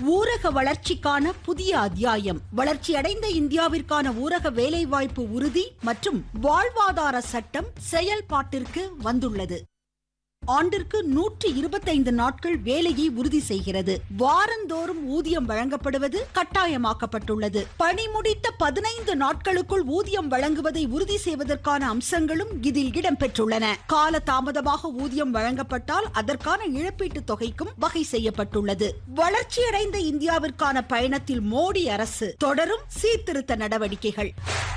ஊரக வளர்ச்சிக்கான புதிய அத்தியாயம் வளர்ச்சியடைந்த இந்தியாவிற்கான ஊரக வேலைவாய்ப்பு உறுதி மற்றும் வாழ்வாதார சட்டம் செயல்பாட்டிற்கு வந்துள்ளது ஆண்டிற்கு நூற்றி இருபத்தைந்து நாட்கள் வேலையை உறுதி செய்கிறது வாரந்தோறும் ஊதியம் வழங்கப்படுவது கட்டாயமாக்கப்பட்டுள்ளது பணி முடித்த பதினைந்து நாட்களுக்குள் ஊதியம் வழங்குவதை உறுதி செய்வதற்கான அம்சங்களும் இதில் இடம்பெற்றுள்ளன கால தாமதமாக ஊதியம் வழங்கப்பட்டால் அதற்கான இழப்பீட்டு தொகைக்கும் வகை செய்யப்பட்டுள்ளது வளர்ச்சியடைந்த இந்தியாவிற்கான பயணத்தில் மோடி அரசு தொடரும் சீர்திருத்த நடவடிக்கைகள்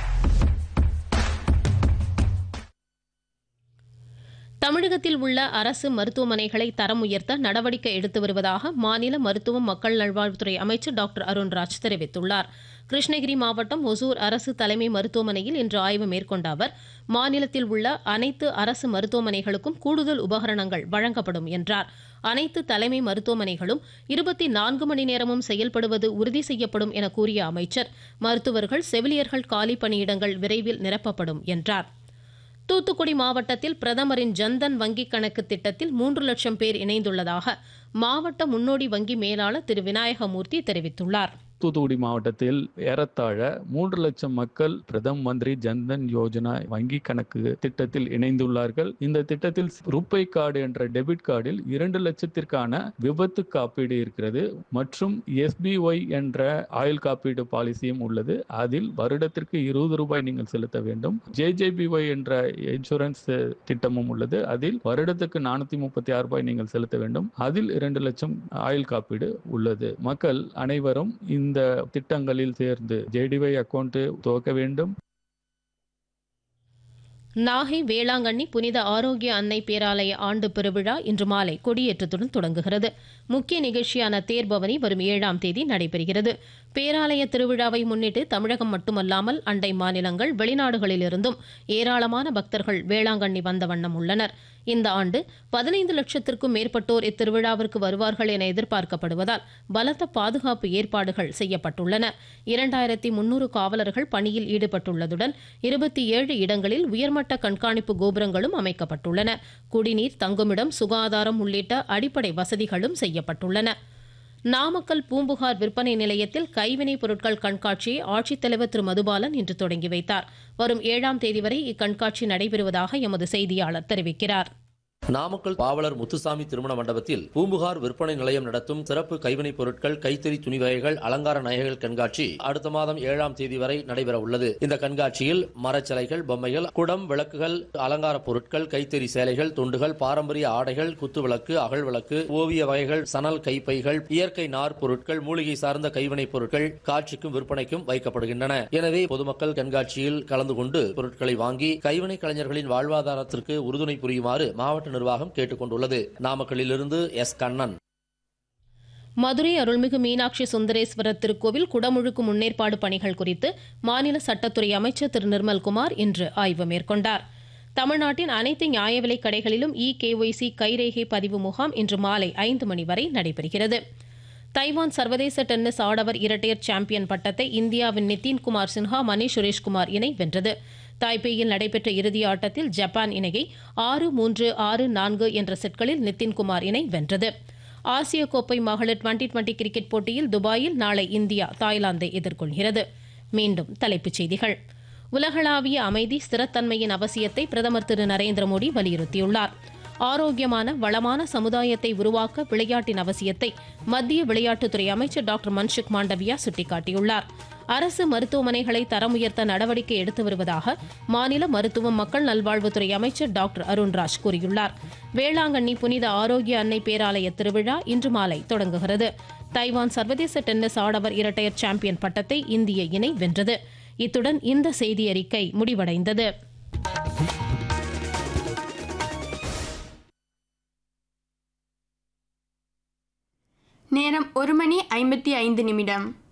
தமிழகத்தில் உள்ள அரசு மருத்துவமனைகளை தரம் உயர்த்த நடவடிக்கை எடுத்து வருவதாக மாநில மருத்துவம் மக்கள் நல்வாழ்வுத்துறை அமைச்சர் டாக்டர் அருண்ராஜ் தெரிவித்துள்ளார் கிருஷ்ணகிரி மாவட்டம் ஒசூர் அரசு தலைமை மருத்துவமனையில் இன்று ஆய்வு மேற்கொண்ட அவர் மாநிலத்தில் உள்ள அனைத்து அரசு மருத்துவமனைகளுக்கும் கூடுதல் உபகரணங்கள் வழங்கப்படும் என்றார் அனைத்து தலைமை மருத்துவமனைகளும் இருபத்தி நான்கு மணி நேரமும் செயல்படுவது உறுதி செய்யப்படும் என கூறிய அமைச்சர் மருத்துவர்கள் செவிலியர்கள் காலி பணியிடங்கள் விரைவில் நிரப்பப்படும் என்றார் தூத்துக்குடி மாவட்டத்தில் பிரதமரின் ஜன்தன் வங்கிக் கணக்கு திட்டத்தில் மூன்று லட்சம் பேர் இணைந்துள்ளதாக மாவட்ட முன்னோடி வங்கி மேலாளர் திரு விநாயகமூர்த்தி தெரிவித்துள்ளார் தூத்துக்குடி மாவட்டத்தில் ஏறத்தாழ மூன்று லட்சம் மக்கள் பிரதம் மந்திரி ஜன்தன் யோஜனா வங்கி கணக்கு திட்டத்தில் இணைந்துள்ளார்கள் இந்த திட்டத்தில் ருப்பை கார்டு என்ற டெபிட் கார்டில் இரண்டு லட்சத்திற்கான விபத்து காப்பீடு இருக்கிறது மற்றும் எஸ்பிஒய் என்ற ஆயுள் காப்பீடு பாலிசியும் உள்ளது அதில் வருடத்திற்கு இருபது ரூபாய் நீங்கள் செலுத்த வேண்டும் ஜேஜேபிஒய் என்ற இன்சூரன்ஸ் திட்டமும் உள்ளது அதில் வருடத்துக்கு நானூத்தி முப்பத்தி ஆறு ரூபாய் நீங்கள் செலுத்த வேண்டும் அதில் இரண்டு லட்சம் ஆயுள் காப்பீடு உள்ளது மக்கள் அனைவரும் இந்த திட்டங்களில் சேர்ந்து ஜேடிஒய் அக்கௌண்ட் துவக்க வேண்டும் நாகை வேளாங்கண்ணி புனித ஆரோக்கிய அன்னை பேராலய ஆண்டு பெருவிழா இன்று மாலை கொடியேற்றத்துடன் தொடங்குகிறது முக்கிய நிகழ்ச்சியான தேர்பவனி வரும் ஏழாம் தேதி நடைபெறுகிறது பேராலய திருவிழாவை முன்னிட்டு தமிழகம் மட்டுமல்லாமல் அண்டை மாநிலங்கள் வெளிநாடுகளிலிருந்தும் ஏராளமான பக்தர்கள் வேளாங்கண்ணி வந்த வண்ணம் உள்ளனர் இந்த ஆண்டு பதினைந்து லட்சத்திற்கும் மேற்பட்டோர் இத்திருவிழாவிற்கு வருவார்கள் என எதிர்பார்க்கப்படுவதால் பலத்த பாதுகாப்பு ஏற்பாடுகள் செய்யப்பட்டுள்ளன இரண்டாயிரத்தி முன்னூறு காவலர்கள் பணியில் ஈடுபட்டுள்ளதுடன் இருபத்தி ஏழு இடங்களில் உயர்மட்ட கண்காணிப்பு கோபுரங்களும் அமைக்கப்பட்டுள்ளன குடிநீர் தங்குமிடம் சுகாதாரம் உள்ளிட்ட அடிப்படை வசதிகளும் செய்யப்பட்டுள்ளன நாமக்கல் பூம்புகார் விற்பனை நிலையத்தில் கைவினைப் பொருட்கள் கண்காட்சியை ஆட்சித்தலைவர் திரு மதுபாலன் இன்று தொடங்கி வைத்தார் வரும் ஏழாம் தேதி வரை இக்கண்காட்சி நடைபெறுவதாக எமது செய்தியாளர் தெரிவிக்கிறார் நாமக்கல் பாவலர் முத்துசாமி திருமண மண்டபத்தில் பூம்புகார் விற்பனை நிலையம் நடத்தும் சிறப்பு கைவினைப் பொருட்கள் கைத்தறி துணி வகைகள் அலங்கார நகைகள் கண்காட்சி அடுத்த மாதம் ஏழாம் தேதி வரை நடைபெற உள்ளது இந்த கண்காட்சியில் மரச்சிலைகள் பொம்மைகள் குடம் விளக்குகள் அலங்கார பொருட்கள் கைத்தறி சேலைகள் துண்டுகள் பாரம்பரிய ஆடைகள் குத்துவிளக்கு அகல் விளக்கு ஓவிய வகைகள் சணல் கைப்பைகள் இயற்கை நார் பொருட்கள் மூலிகை சார்ந்த கைவினைப் பொருட்கள் காட்சிக்கும் விற்பனைக்கும் வைக்கப்படுகின்றன எனவே பொதுமக்கள் கண்காட்சியில் கலந்து கொண்டு பொருட்களை வாங்கி கைவினை கலைஞர்களின் வாழ்வாதாரத்திற்கு உறுதுணை புரியுமாறு மாவட்ட நிர்வாகம் கேட்டுக் கொண்டுள்ளது நாமக்கல்லிலிருந்து எஸ் கண்ணன் மதுரை அருள்மிகு மீனாட்சி சுந்தரேஸ்வரர் திருக்கோவில் குடமுழுக்கு முன்னேற்பாடு பணிகள் குறித்து மாநில சட்டத்துறை அமைச்சர் திரு நிர்மல்குமார் இன்று ஆய்வு மேற்கொண்டார் தமிழ்நாட்டின் அனைத்து நியாய விலைக் கடைகளிலும் இ கேஒய்சி கைரேகை பதிவு முகாம் இன்று மாலை ஐந்து மணி வரை நடைபெறுகிறது தைவான் சர்வதேச டென்னிஸ் ஆடவர் இரட்டையர் சாம்பியன் பட்டத்தை இந்தியாவின் நிதின்குமார் சின்ஹா மணீஷ் சுரேஷ்குமார் இணை வென்றது தாய்பேயில் நடைபெற்ற இறுதி ஆட்டத்தில் ஜப்பான் இணையை ஆறு மூன்று ஆறு நான்கு என்ற செட்களில் நிதின்குமார் இணை வென்றது ஆசிய கோப்பை மகளிர் டுவெண்டி டுவெண்டி கிரிக்கெட் போட்டியில் துபாயில் நாளை இந்தியா தாய்லாந்தை எதிர்கொள்கிறது மீண்டும் தலைப்புச் செய்திகள் உலகளாவிய அமைதி ஸ்திரத்தன்மையின் அவசியத்தை பிரதமர் திரு நரேந்திர மோடி வலியுறுத்தியுள்ளார் ஆரோக்கியமான வளமான சமுதாயத்தை உருவாக்க விளையாட்டின் அவசியத்தை மத்திய விளையாட்டுத்துறை அமைச்சர் டாக்டர் மன்சுக் மாண்டவியா சுட்டிக்காட்டியுள்ளார் அரசு மருத்துவமனைகளை தரம் உயர்த்த நடவடிக்கை எடுத்து வருவதாக மாநில மருத்துவம் மக்கள் நல்வாழ்வுத்துறை அமைச்சர் டாக்டர் அருண்ராஜ் கூறியுள்ளார் வேளாங்கண்ணி புனித ஆரோக்கிய அன்னை பேராலய திருவிழா இன்று மாலை தொடங்குகிறது தைவான் சர்வதேச டென்னிஸ் ஆடவர் இரட்டையர் சாம்பியன் பட்டத்தை இந்திய இணை வென்றது இத்துடன் இந்த செய்தி அறிக்கை முடிவடைந்தது நேரம் ஒரு மணி ஐம்பத்தி ஐந்து நிமிடம்